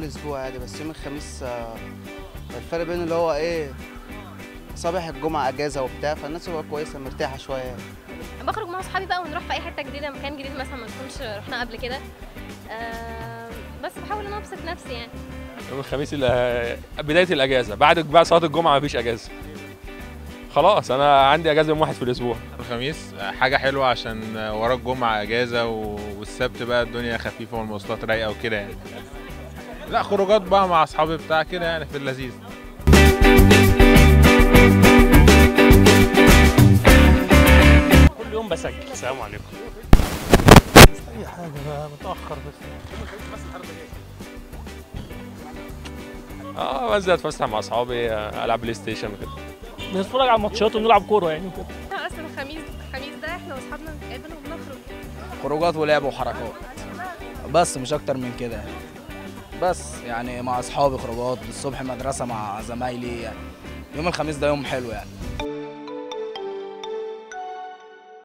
الاسبوع عادي بس يوم الخميس آه، الفرق بين اللي هو ايه صباح الجمعه اجازه وبتاع فالناس بتبقى كويسه مرتاحه شويه يعني. بخرج مع اصحابي بقى ونروح في اي حته جديده مكان جديد مثلا ما نكونش رحنا قبل كده آه، بس بحاول ان أنا ابسط نفسي يعني يوم الخميس ال- بدايه الاجازه بعد بعد صلاه الجمعه مفيش اجازه خلاص انا عندي اجازه يوم واحد في الاسبوع الخميس حاجة حلوة عشان ورا الجمعة أجازة و- والسبت بقى الدنيا خفيفة والمواصلات رايقة وكده يعني لا خروجات بقى مع أصحابي بتاع كده يعني في اللذيذ كل يوم بسجل السلام عليكم اي حاجه بقى متاخر بس اه بنزل اتفسح مع اصحابي آه، العب بلاي ستيشن وكده بنتفرج على الماتشات ونلعب كوره يعني وكده اصلا الخميس الخميس ده احنا واصحابنا بنتقابل وبنخرج خروجات ولعب وحركات بس مش اكتر من كده يعني بس يعني مع اصحابي خروجات الصبح مدرسه مع زمايلي يعني يوم الخميس ده يوم حلو يعني